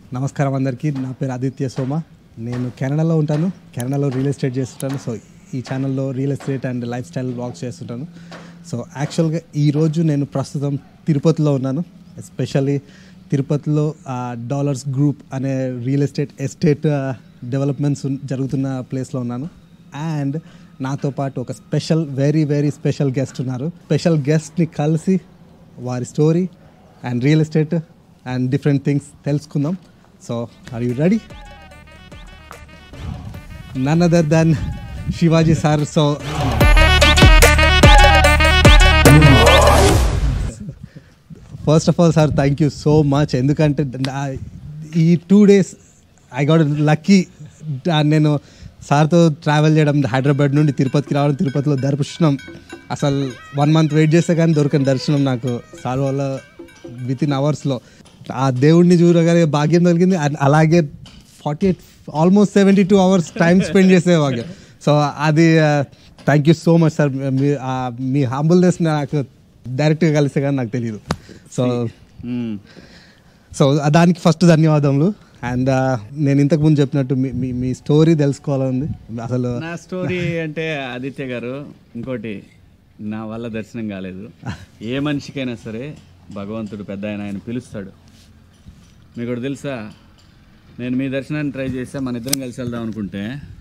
నమస్కారం అందరికీ నా పేరు ఆదిత్య సోమ నేను కెనడాలో ఉంటాను కెనడాలో రియల్ ఎస్టేట్ చేస్తుంటాను సో ఈ ఛానల్లో real estate and life style blogs చేస్తుంటాను సో యాక్చువల్గా ఈరోజు నేను ప్రస్తుతం తిరుపతిలో ఉన్నాను ఎస్పెషల్లీ తిరుపతిలో డాలర్స్ గ్రూప్ అనే రియల్ ఎస్టేట్ ఎస్టేట్ డెవలప్మెంట్స్ జరుగుతున్న ప్లేస్లో ఉన్నాను అండ్ నాతో పాటు ఒక special very very special guest ఉన్నారు స్పెషల్ గెస్ట్ని కలిసి వారి story and real estate and different things తెలుసుకుందాం so are you ready none other than Shivaji sir so first of all sir thank you so much ఎందుకంటే నా- ఈ two days I got lucky నేను సార్తో ట్రావెల్ చేయడం హైదరాబాద్ నుండి తిరుపతికి రావడం తిరుపతిలో దర్శనం అసలు వన్ మంత్ వెయిట్ చేస్తే కానీ దొరకని దర్శనం నాకు సార్ వల్ల విత్ ఇన్ అవర్స్లో ఆ దేవుడిని చూడగానే భాగ్యం కలిగింది అండ్ అలాగే forty eight almost seventy two hours time spend చేసే భాగ్యం సో అది thank you so much sir మీ ఆ, మీ హంబుల్నెస్ నాకు డైరెక్ట్గా కలిస్తే కానీ నాకు తెలియదు సో సో దానికి ఫస్ట్ ధన్యవాదములు అండ్ నేను ఇంతకు ముందు చెప్పినట్టు మీ మీ మీ స్టోరీ తెలుసుకోవాలని అసలు నా స్టోరీ అంటే ఆదిత్య గారు ఇంకోటి నా వల్ల దర్శనం కాలేదు ఏ మనిషికైనా సరే భగవంతుడు పెద్ద ఆయన ఆయన పిలుస్తాడు మీకు ఒకటి తెలుసా నేను మీ దర్శనాన్ని ట్రై చేసా మన ఇద్దరం కలిసి వెళ్దాం అనుకుంటే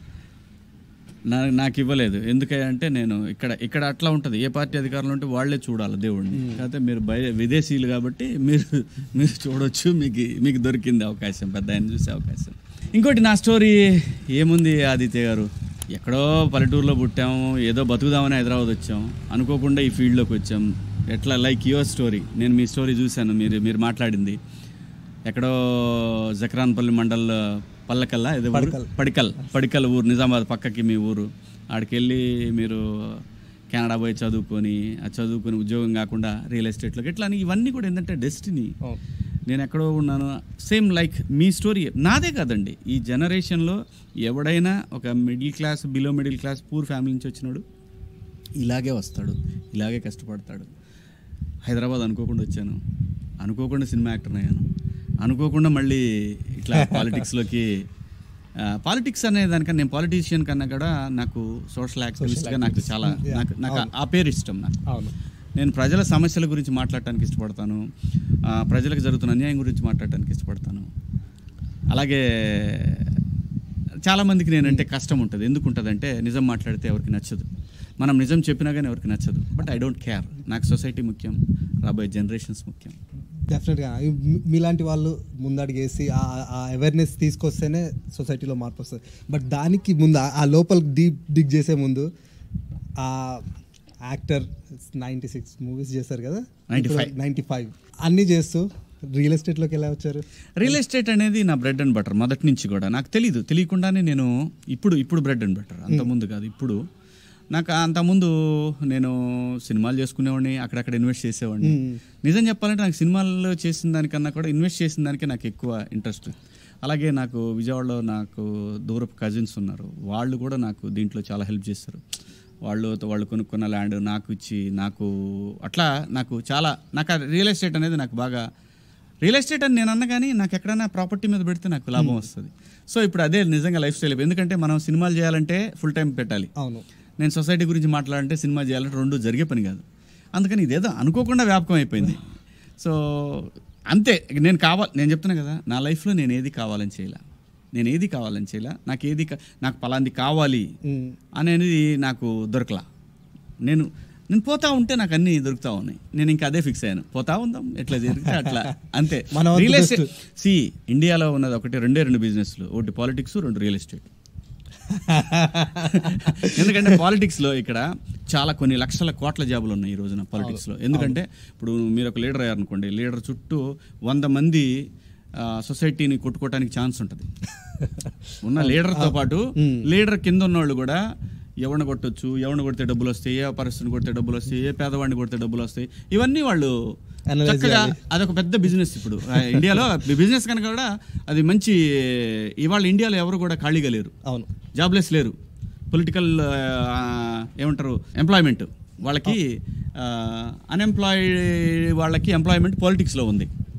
నా నాకు ఇవ్వలేదు ఎందుకంటే నేను ఇక్కడ ఇక్కడ అట్లా ఉంటుంది ఏ పార్టీ అధికారంలో ఉంటే వాళ్ళే చూడాలి దేవుడిని కాకపోతే మీరు బయ విదేశీయులు కాబట్టి మీరు మీరు చూడొచ్చు మీకు మీకు దొరికింది అవకాశం పెద్ద ఆయన చూసే అవకాశం ఇంకోటి నా స్టోరీ ఏముంది ఆదిత్య గారు ఎక్కడో పల్లెటూరులో పుట్టాము ఏదో బతుకుదామని హైదరాబాద్ వచ్చాం అనుకోకుండా ఈ ఫీల్డ్లోకి వచ్చాం ఎట్లా లైక్ యువర్ స్టోరీ నేను మీ స్టోరీ చూశాను మీరు మీరు మాట్లాడింది ఎక్కడో జక్రాన్పల్లి మండల్ పల్లకల్లా ఏదో ఊరు? పడికల్ పడికల్ ఊరు నిజామాబాద్ పక్కకి మీ ఊరు ఆడికి వెళ్ళి మీరు కెనడా పోయి చదువుకొని ఆ చదువుకొని ఉద్యోగం కాకుండా రియల్ ఎస్టేట్లోకి ఇట్లా అని ఇవన్నీ కూడా ఏంటంటే డెస్టినీ నేను ఎక్కడో ఉన్నాను సేమ్ లైక్ మీ స్టోరీ నాదే కాదండి ఈ జనరేషన్లో ఎవడైనా ఒక middle class below middle class poor family నుంచి వచ్చినాడు ఇలాగే వస్తాడు ఇలాగే కష్టపడతాడు హైదరాబాద్ అనుకోకుండా వచ్చాను అనుకోకుండా సినిమా యాక్టర్ అయ్యాను అనుకోకుండా మళ్ళీ ఇట్లా పాలిటిక్స్లోకి పాలిటిక్స్ అనే దానికన్నా నేను పాలిటీషియన్ కన్నా కూడా నాకు సోషల్ యాక్టివిస్ట్గా నాకు చాలా నాకు నాకు ఆ పేరు ఇష్టం నాకు అవును నేను ప్రజల సమస్యల గురించి మాట్లాడటానికి ఇష్టపడతాను ఆ, ప్రజలకు జరుగుతున్న అన్యాయం గురించి మాట్లాడటానికి ఇష్టపడతాను అలాగే చాలామందికి నేనంటే కష్టం ఉంటుంది ఎందుకు ఉంటుంది అంటే నిజం మాట్లాడితే ఎవరికి నచ్చదు మనం నిజం చెప్పినా కానీ ఎవరికి నచ్చదు బట్ ఐ డోంట్ కేర్ నాకు సొసైటీ ముఖ్యం రాబోయే జనరేషన్స్ ముఖ్యం డెఫినెట్గా మీ- మీలాంటి వాళ్ళు ముందడిగేసి ఆ- ఆ అవేర్నెస్ తీసుకొస్తేనే సొసైటీలో మార్పు వస్తుంది బట్ దానికి ముందు ఆ- ఆ లోపల డీప్ డిగ్ చేసే ముందు ఆ యాక్టర్ నైంటీ సిక్స్ మూవీస్ చేశారు కదా 95. నైంటీ ఫైవ్ అన్నీ చేస్తూ రియల్ ఎస్టేట్లోకి ఎలా వచ్చారు రియల్ ఎస్టేట్ అనేది నా బ్రెడ్ అండ్ బటర్ మొదటి నుంచి కూడా నాకు తెలియదు తెలియకుండానే నేను ఇప్పుడు ఇప్పుడు బ్రెడ్ అండ్ బటర్ అంత ముందు కాదు ఇప్పుడు నాకు అంతకుముందు నేను సినిమాలు చేసుకునేవాడిని అక్కడక్కడ ఇన్వెస్ట్ చేసేవాడిని నిజం చెప్పాలంటే నాకు సినిమాల్లో చేసిన దానికన్నా కూడా ఇన్వెస్ట్ చేసిన దానికే నాకు ఎక్కువ ఇంట్రెస్ట్ అలాగే నాకు విజయవాడలో నాకు దూరపు కజిన్స్ ఉన్నారు వాళ్ళు కూడా నాకు దీంట్లో చాలా హెల్ప్ చేస్తారు వాళ్ళు వాళ్ళు కొనుక్కున్న ల్యాండ్ నాకు ఇచ్చి నాకు అట్లా నాకు చాలా నాకు ఆ రియల్ ఎస్టేట్ అనేది నాకు బాగా రియల్ ఎస్టేట్ అని నేను అన్న కానీ నాకు ఎక్కడైనా ప్రాపర్టీ మీద పెడితే నాకు లాభం వస్తుంది సో ఇప్పుడు అదే నిజంగా లైఫ్ స్టైల్ ఎందుకంటే మనం సినిమాలు చేయాలంటే ఫుల్ టైం పెట్టాలి అవును నేను సొసైటీ గురించి మాట్లాడాలంటే సినిమా చేయాలంటే రెండు జరిగే పని కాదు అందుకని ఇదేదో అనుకోకుండా వ్యాపకం అయిపోయింది సో అంతే నేను కావాలి నేను చెప్తున్నా కదా నా లైఫ్లో నేను ఏది కావాలని చేయాల నేను ఏది కావాలని చేయాల నాకు ఏది కా- నాకు పలాంది కావాలి మ్మ్. అనేది నాకు దొరకలా నేను నేను పోతా ఉంటే నాకు అన్ని దొరుకుతా ఉన్నాయి నేను ఇంకా అదే ఫిక్స్ అయ్యాను పోతా ఉందాం ఎట్లా జరిగితే అట్లా అంతే మన వంతు రియల్ best. ఎస్టేట్ సి ఇండియాలో ఉన్నది ఒకటి రెండే రెండు బిజినెస్లు ఒకటి పాలిటిక్స్ రెండు రియల్ ఎస్టేట్ ఎందుకంటే పాలిటిక్స్ లో ఇక్కడ చాలా కొన్ని లక్షల కోట్ల జాబులు ఉన్నాయి ఈ రోజున పాలిటిక్స్ లో ఎందుకంటే ఇప్పుడు మీరు ఒక లీడర్ అయ్యారనుకోండి లీడర్ చుట్టూ వంద మంది ఆ, సొసైటీని కొట్టుకోవడానికి ఛాన్స్ ఉంటుంది ఉన్న లీడర్తో పాటు లీడర్ కింద ఉన్నవాళ్ళు కూడా ఎవరిని కొట్టొచ్చు ఎవరిని కొడితే డబ్బులు వస్తాయి ఏ పరిస్థితిని కొడితే డబ్బులు వస్తాయి ఏ పేదవాడిని కొడితే డబ్బులు వస్తాయి ఇవన్నీ వాళ్ళు Analyze చక్కగా అదొక పెద్ద బిజినెస్ ఇప్పుడు ఆ, ఇండియాలో బిజినెస్ కనుక కూడా అది మంచి ఇవాళ ఇండియాలో ఎవరు కూడా ఖాళీగా లేరు అవును జాబ్లెస్ లేరు పొలిటికల్ ఏమంటారు ఎంప్లాయ్మెంట్ వాళ్ళకి అన్ఎంప్లాయిడ్ వాళ్ళకి ఎంప్లాయ్మెంట్ పాలిటిక్స్లో ఉంది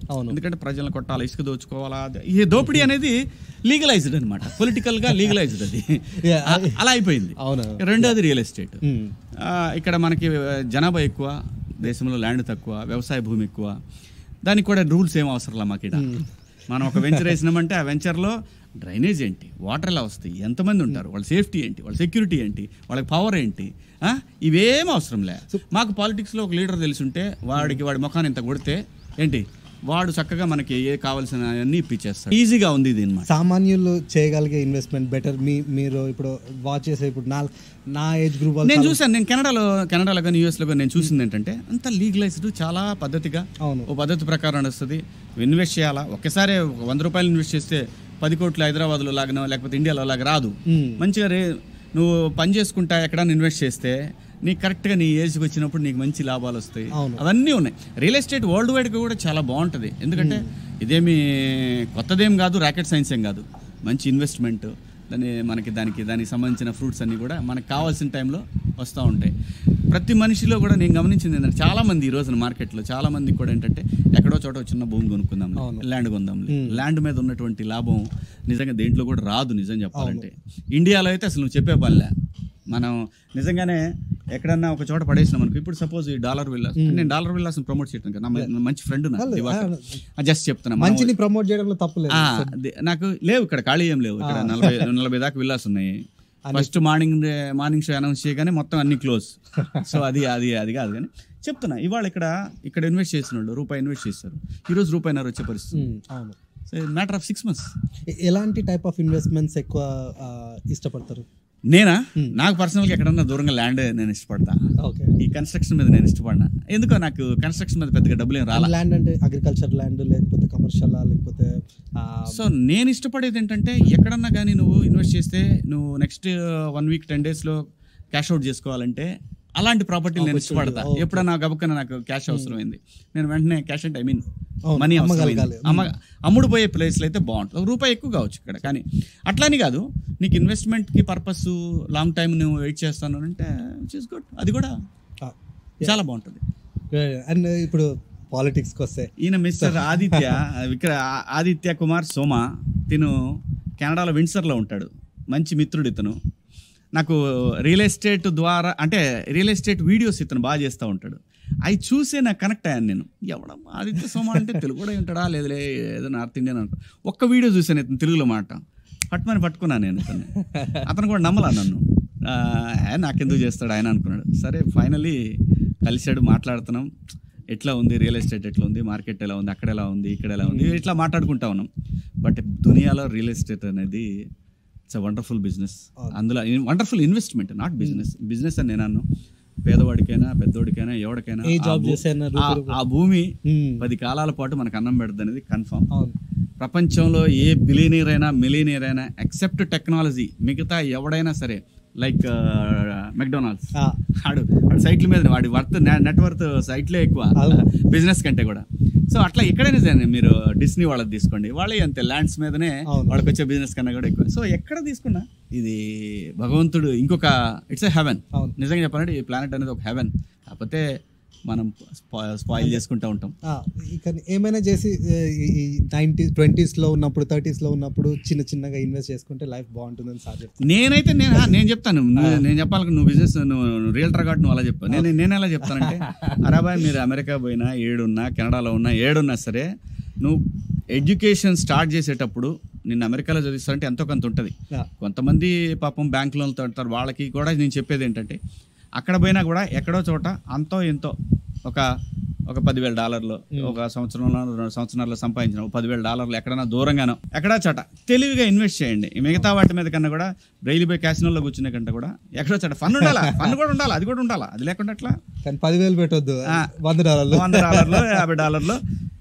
అవును. ఎందుకంటే ప్రజలను కొట్టాలి ఇసుక దోచుకోవాలా అది- ఈ దోపిడీ అనేది లీగలైజ్డ్ అనమాట పొలిటికల్ గా లీగలైజ్డ్ అది Yeah. ఆ- అలా అయిపోయింది అవును రెండోది రియల్ ఎస్టేట్ ఉమ్. ఆ, ఇక్కడ మనకి జనాభా ఎక్కువ దేశంలో ల్యాండ్ తక్కువ వ్యవసాయ భూమి ఎక్కువ దానికి కూడా రూల్స్ ఏం అవసరం మాకు ఇక్కడ మనం ఒక వెంచర్ వేసినామంటే ఆ వెంచర్లో డ్రైనేజ్ ఏంటి వాటర్ ఎలా వస్తాయి ఎంతమంది ఉంటారు వాళ్ళ సేఫ్టీ ఏంటి వాళ్ళ సెక్యూరిటీ ఏంటి వాళ్ళకి పవర్ ఏంటి ఆ? ఇవేం అవసరం లే మాకు పాలిటిక్స్లో ఒక లీడర్ తెలుసుంటే వాడికి వాడి ముఖాన్ని ఇంత కొడితే ఏంటి వాడు చక్కగా మనకి ఏ కావాల్సిన అన్ని ఇప్పించేస్తాడు ఈజీగా ఉంది ఇది అనమాట సామాన్యులు చేయగలిగే ఇన్వెస్ట్మెంట్ బెటర్ మీ మీరు ఇప్పుడు వాచ్ చేసే ఇప్పుడు నా నా ఏజ్ గ్రూప్ వాళ్ళు నేను చూసాను నేను కెనడాలో కెనడాలో కానీ యూఎస్లో కానీ నేను చూసింది ఏంటంటే అంత లీగలైజ్డ్ చాలా పద్ధతిగా అవును ఓ పద్ధతి ప్రకారం నడుస్తుంది ఇన్వెస్ట్ చేయాలా ఒక్కసారి ఒక వంద రూపాయలు ఇన్వెస్ట్ చేస్తే పది కోట్లు హైదరాబాద్లో లాగనో లేకపోతే ఇండియాలో లాగా రాదు ఉమ్. మంచిగా రే నువ్వు పని చేసుకుంటా ఎక్కడైనా ఇన్వెస్ట్ చేస్తే నీకు కరెక్ట్గా నీ ఏజ్కి వచ్చినప్పుడు నీకు మంచి లాభాలు వస్తాయి అవును. అవన్నీ ఉన్నాయి రియల్ ఎస్టేట్ వరల్డ్ వైడ్గా కూడా చాలా బాగుంటుంది ఎందుకంటే ఇదేమి కొత్తదేం కాదు రాకెట్ సైన్స్ ఏం కాదు మంచి ఇన్వెస్ట్మెంట్ దాని మనకి దానికి దానికి సంబంధించిన ఫ్రూట్స్ అన్నీ కూడా మనకు కావాల్సిన టైంలో వస్తూ ఉంటాయి ప్రతి మనిషిలో కూడా నేను గమనించింది ఏంటంటే చాలా మంది ఈ రోజున మార్కెట్లో చాలా మంది కూడా ఏంటంటే ఎక్కడో చోట ఒక చిన్న భూమి కొనుక్కుందాం అవును. ల్యాండ్ కొందాం ల్యాండ్ మీద ఉన్నటువంటి లాభం నిజంగా దేంట్లో కూడా రాదు నిజం చెప్పాలంటే ఇండియాలో అయితే అసలు నువ్వు చెప్పే పనిలే మనం నిజంగానే ఎక్కడన్నా ఒక చోట పడేసినాం అనుకో ఇప్పుడు సపోజ్ ఈ డాలర్ విల్లాస్ నేను డాలర్ విల్లాస్ ప్రమోట్ చేయడం కదా నా మ- నా మంచి ఫ్రెండ్ నా జస్ట్ చెప్తున్నా మనం- మంచిని ప్రమోట్ చేయడంలో తప్పు లేదు ఆ, ది- నాకు లేవు ఇక్కడ ఖాళీ ఏం లేవు ఇక్కడ నలభై నలభై దాకా విల్లాస్ ఉన్నాయి first morning morning show announce చేయగానే మొత్తం అన్ని క్లోజ్ సో అది అది అది కాదు కానీ చెప్తున్నా ఇవాళ ఇక్కడ ఇక్కడ ఇన్వెస్ట్ చేసిన వాళ్ళు రూపాయి ఇన్వెస్ట్ చేస్తారు ఈరోజు రూపాయిన్నర వచ్చే పరిస్థితి ఉమ్, అవును so matter of six months ఎ- ఎలాంటి టైప్ ఆఫ్ ఇన్వెస్ట్మెంట్స్ ఎక్కువ ఆ, ఇష్టపడతారు నేనా నాకు పర్సనల్గా ఎక్కడన్నా దూరంగా ల్యాండ్ నేను ఇష్టపడతా ఓకే ఈ కన్స్ట్రక్షన్ మీద నేను ఇష్టపడినా ఎందుకో నాకు కన్స్ట్రక్షన్ మీద పెద్దగా డబ్బులు ఏం రాలా ల్యాండ్ అంటే అగ్రికల్చర్ ల్యాండ్ లేకపోతే కమర్షియల్ లేకపోతే ఆ, సో నేను ఇష్టపడేది ఏంటంటే ఎక్కడన్నా కానీ నువ్వు ఇన్వెస్ట్ చేస్తే నువ్వు నెక్స్ట్ వన్ వీక్ టెన్ డేస్లో క్యాష్ అవుట్ చేసుకోవాలంటే అలాంటి ప్రాపర్టీలు నేను ఇష్టపడతా ఎప్పుడన్నా గబక్కన నాకు క్యాష్ అవసరమైంది నేను వెంటనే క్యాష్ అంటే ఐ మీన్ అవును, మనీ అమ్మగలగాలి. అమ్మ అమ్ముడు పోయే ప్లేస్లో అయితే బాగుంటుంది ఒక రూపాయి ఎక్కువ కావచ్చు ఇక్కడ కానీ అట్లాని కాదు నీకు ఇన్వెస్ట్మెంట్కి పర్పస్ లాంగ్ టైం నువ్వు వెయిట్ చేస్తాను అంటే ఇస్ గుడ్ అది కూడా ఆ, చాలా బాగుంటుంది అండ్ ఇప్పుడు పాలిటిక్స్కి వస్తే ఈయన మిస్టర్ ఆదిత్య విక్ర ఆదిత్య కుమార్ సోమ తిను కెనడాలో విన్సర్లో ఉంటాడు మంచి మిత్రుడు ఇతను నాకు రియల్ ఎస్టేట్ ద్వారా అంటే రియల్ ఎస్టేట్ వీడియోస్ ఇతను బాగా చేస్తూ ఉంటాడు అవి చూసే నాకు కనెక్ట్ అయ్యాను నేను ఎవడం ఆదిత్య సోమ అంటే తెలుగు కూడా ఉంటాడా లేదులే ఏదో నార్త్ ఇండియన్ అనుకో ఒక్క వీడియో చూసాను ఇతను తెలుగులో మాట పట్టుమని పట్టుకున్నాను నేను ఇతన్ని అతను కూడా నమ్మలా నన్ను ఆ, ఏ, నాకెందుకు చేస్తాడు ఆయన అనుకున్నాడు సరే ఫైనలీ కలిశాడు మాట్లాడుతున్నాం ఎట్లా ఉంది రియల్ ఎస్టేట్ ఎట్లా ఉంది మార్కెట్ ఎలా ఉంది అక్కడ ఎలా ఉంది ఇక్కడ ఎలా ఉంది ఇట్లా మాట్లాడుకుంటా ఉన్నాం బట్ దునియాలో రియల్ ఎస్టేట్ అనేది ఇట్స్ అ వండర్ఫుల్ బిజినెస్ అందులో wonderful investment not business business అని నేను అన్నాను పేదవాడికైనా పెద్దోడికైనా ఎవరికైనా ఏ ఆ జాబ్ భూ- చేసైనా ఆ- ఆ భూమి ఉమ్, పది కాలాల పాటు మనకు అన్నం పెడుతుంది అనేది కన్ఫర్మ్ అవును ప్రపంచంలో ఏ బిలియనీర్ అయినా మిలియనీర్ అయినా ఎక్సెప్ట్ టెక్నాలజీ మిగతా ఎవడైనా సరే లైక్ మెక్డొనాల్డ్స్ ఆ, ఆడు వాడి సైట్ల మీద వాడి వర్త్ నెట్ వర్త్ సైట్లే ఎక్కువ అవును. బిజినెస్ కంటే కూడా సో అట్లా ఎక్కడైనా సరే మీరు డిస్నీ వాళ్ళది తీసుకోండి వాళ్ళే అంతే ల్యాండ్స్ మీదనే అవును. వాళ్ళకి వచ్చే బిజినెస్ కన్నా కూడా ఎక్కువ సో ఎక్కడ తీసుకున్నా ఇది భగవంతుడు ఇంకొక ఇట్స్ ఎ హెవెన్ అవును. నిజంగా చెప్పాలంటే ఈ ప్లానెట్ అనేది ఒక హెవెన్ కాకపోతే మనం స్పాయిల్ చేసుకుంటూ ఉంటాం ఆ, ఇక ఏమైనా చేసి ఏ, ఈ నైన్టీ ట్వంటీస్లో ఉన్నప్పుడు థర్టీస్లో ఉన్నప్పుడు చిన్న చిన్నగా ఇన్వెస్ట్ చేసుకుంటే లైఫ్ బాగుంటుందని సార్ చెప్తాను నేనైతే నేను ఆ, నేను చెప్తాను నువ్వు- నేను చెప్పాలి నువ్వు బిజినెస్ నువ్వు రియల్టర్ కాబట్టి నువ్వు అలా చెప్పావు నేను నేను ఎలా చెప్తానంటే అరాబాయ్ మీరు అమెరికా పోయినా ఏడున్నా కెనడాలో ఉన్నా ఏడున్నా సరే నువ్వు ఎడ్యుకేషన్ స్టార్ట్ చేసేటప్పుడు నిన్ను అమెరికాలో చదివిస్తారంటే ఎంతో కొంత ఉంటుంది ఆ, కొంతమంది పాపం బ్యాంక్ లోన్లు తడతారు వాళ్ళకి కూడా నేను చెప్పేది ఏంటంటే అక్కడ పోయినా కూడా ఎక్కడో చోట అంతో ఎంతో ఒక ఒక పదివేల డాలర్లు ఒక సంవత్సరంలో రెండు సంవత్సరాల్లో సంపాదించిన ఒక పదివేల డాలర్లు ఎక్కడైనా దూరంగానో ఎక్కడా చోట తెలివిగా ఇన్వెస్ట్ చేయండి ఈ మిగతా వాటి మీద కన్నా కూడా రైలు పోయి క్యాసినోలో కూర్చునే కంటే కూడా ఎక్కడో చోట ఫన్ ఉండాలా ఫన్ కూడా ఉండాలి అది కూడా ఉండాలా అది లేకుండా ఎట్లా కానీ పదివేలు పెట్టొద్దు ఆ. వంద డాలర్లు వంద డాలర్లు యాభై డాలర్లు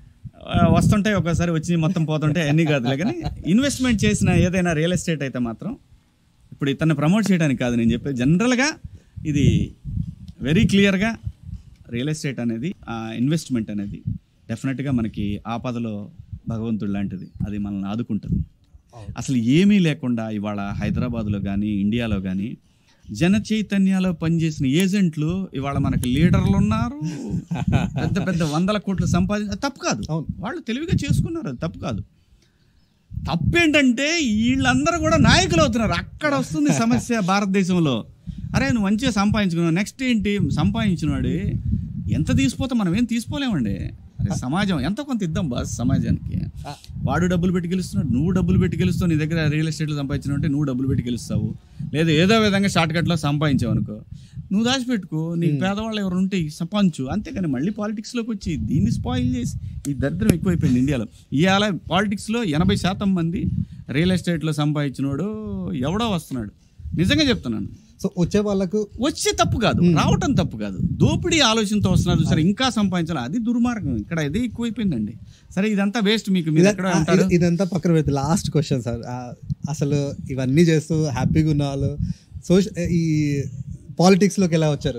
ఆ, వస్తుంటాయి ఒకసారి వచ్చి మొత్తం పోతుంటాయి అన్ని కాదులే కానీ ఇన్వెస్ట్మెంట్ చేసిన ఏదైనా రియల్ ఎస్టేట్ అయితే మాత్రం ఇప్పుడు ఇతన్ని ప్రమోట్ చేయడానికి కాదు నేను చెప్పేది జనరల్గా ఇది వెరీ క్లియర్గా రియల్ ఎస్టేట్ అనేది ఇన్వెస్ట్మెంట్ అనేది డెఫినెట్గా మనకి ఆపదలో భగవంతుడు లాంటిది అది మనల్ని ఆదుకుంటుంది అవును. అసలు ఏమీ లేకుండా ఇవాళ హైదరాబాద్లో కానీ ఇండియాలో కానీ జన చైతన్యాలో పనిచేసిన ఏజెంట్లు ఇవాళ మనకి లీడర్లు ఉన్నారు పెద్ద పెద్ద వందల కోట్లు సంపాదించ తప్పు కాదు అవును. వాళ్ళు తెలివిగా చేసుకున్నారు అది తప్పు కాదు తప్పేంటంటే వీళ్ళందరూ కూడా నాయకులు అవుతున్నారు అక్కడ వస్తుంది సమస్య భారతదేశంలో అరే నువ్వు మంచిగా సంపాదించుకున్నావు నెక్స్ట్ ఏంటి సంపాదించినాడు ఎంత తీసిపోతే మనం ఏం తీసుకోలేమండి అరే సమాజం ఎంత కొంత ఇద్దాం బాస్ సమాజానికి వాడు డబ్బులు పెట్టి గెలుస్తున్నాడు నువ్వు డబ్బులు పెట్టి గెలుస్తావు నీ దగ్గర రియల్ ఎస్టేట్లో సంపాదించిన అంటే నువ్వు డబ్బులు పెట్టి గెలుస్తావు లేదా ఏదో విధంగా షార్ట్ కట్లో సంపాదించావు అనుకో నువ్వు దాచిపెట్టుకో నీకు పేదవాళ్ళు ఎవరు ఉంటే సంపాదించు అంతేగాని మళ్ళీ పాలిటిక్స్లోకి వచ్చి దీన్ని స్పాయిల్ చేసి ఈ దరిద్రం ఎక్కువైపోయింది ఇండియాలో ఇవాళ పాలిటిక్స్లో ఎనభై శాతం మంది రియల్ ఎస్టేట్లో సంపాదించినోడు ఎవడో వస్తున్నాడు నిజంగా చెప్తున్నాను సో వచ్చే వాళ్ళకు వచ్చే తప్పు కాదు రావటం తప్పు కాదు దోపిడీ ఆలోచనతో వస్తున్నారు సరే ఇంకా సంపాదించాలి అది దుర్మార్గం ఇక్కడ ఇదే ఎక్కువైపోయిందండి సరే ఇదంతా వేస్ట్ మీకు మీరు ఎక్కడ ఇద- ఉంటారు ఇది- ఇదంతా పక్కన పెడితే లాస్ట్ క్వశ్చన్ సార్ ఆ, అసలు ఇవన్నీ చేస్తూ హ్యాపీగా ఉన్న వాళ్ళు సోష ఈ పాలిటిక్స్లోకి ఎలా వచ్చారు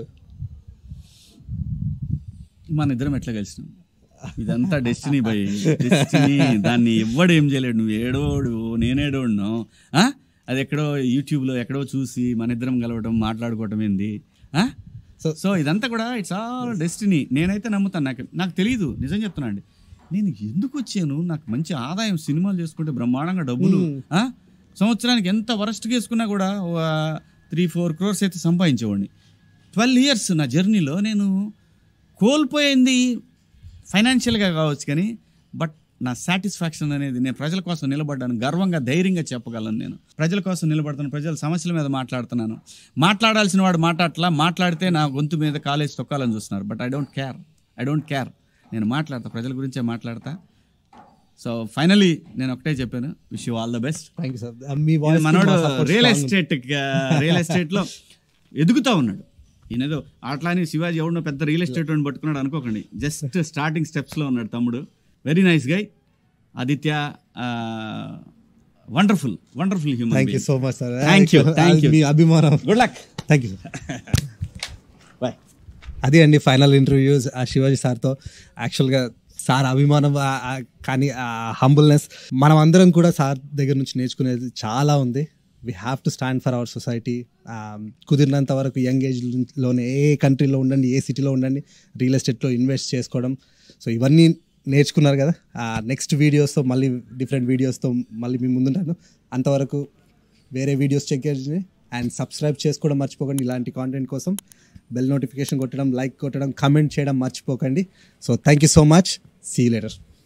మన ఇద్దరం ఎట్లా కలిసినాం ఇదంతా డెస్టినీ బై డెస్టినీ దాన్ని ఎవ్వడు ఏం చేయలేడు నువ్వు ఏడోడు నేనేడోడును ఆ? అది ఎక్కడో యూట్యూబ్లో ఎక్కడో చూసి మన ఇద్దరం కలవడం మాట్లాడుకోవటం ఏంది ఆ? సో సో ఇదంతా కూడా ఇట్స్ ఆల్ డెస్టినీ నేనైతే నమ్ముతాను నాకు నాకు తెలియదు నిజం చెప్తున్నా అండి నేను ఎందుకు వచ్చాను నాకు మంచి ఆదాయం సినిమాలు చేసుకుంటే బ్రహ్మాండంగా డబ్బులు ఆ? సంవత్సరానికి ఎంత వరస్ట్గా వేసుకున్నా కూడా త్రీ ఫోర్ క్రోర్స్ అయితే సంపాదించేవాడిని ట్వెల్వ్ ఇయర్స్ నా జర్నీలో నేను కోల్పోయింది ఫైనాన్షియల్గా కావచ్చు కానీ బట్ నా సాటిస్ఫాక్షన్ అనేది నేను ప్రజల కోసం నిలబడ్డాను గర్వంగా ధైర్యంగా చెప్పగలను నేను ప్రజల కోసం నిలబడతాను ప్రజల సమస్యల మీద మాట్లాడుతున్నాను మాట్లాడాల్సిన వాడు మాట్లాడట్లా మాట్లాడితే నా గొంతు మీద కాలేజ్ తొక్కాలని చూస్తున్నారు but I don't care I don't care నేను మాట్లాడతా ప్రజల గురించే మాట్లాడతా సో ఫైనలీ నేను ఒకటే చెప్పాను wish you all the best thank you sir మీ ఇది వాయిస్ మనోడు రియల్ ఎస్టేట్ రియల్ ఎస్టేట్ లో ఎదుగుతా ఉన్నాడు ఈయనేదో అట్లా అని శివాజీ ఎవడో పెద్ద రియల్ ఎస్టేట్ వాడిని పట్టుకున్నాడు అనుకోకండి జస్ట్ స్టార్టింగ్ స్టెప్స్ లో ఉన్నాడు తమ్ముడు very nice guy Aditya wonderful wonderful human thank you so much sir Thank you, thank you. మీ అభిమానం good luck thank you bye అదే అండి ఫైనల్ ఇంటర్వ్యూస్ ఆ శివాజీ సార్తో యాక్చువల్గా సార్ అభిమానం ఆ- ఆ కానీ ఆ హంబుల్నెస్ మనం అందరం కూడా సార్ దగ్గర నుంచి నేర్చుకునేది చాలా ఉంది we have to stand for our society కుదిరినంత వరకు యంగ్ ఏజ్లోనే ఏ కంట్రీలో ఉండండి ఏ సిటీలో ఉండండి రియల్ ఎస్టేట్లో ఇన్వెస్ట్ చేసుకోవడం సో ఇవన్నీ నేర్చుకున్నారు కదా నెక్స్ట్ వీడియోస్తో మళ్ళీ డిఫరెంట్ వీడియోస్తో మళ్ళీ మీ ముందుంటాను అంతవరకు వేరే వీడియోస్ చెక్ చేయండి అండ్ సబ్స్క్రైబ్ చేసుకోవడం మర్చిపోకండి ఇలాంటి కాంటెంట్ కోసం బెల్ నోటిఫికేషన్ కొట్టడం లైక్ కొట్టడం కమెంట్ చేయడం మర్చిపోకండి so thank you so much see later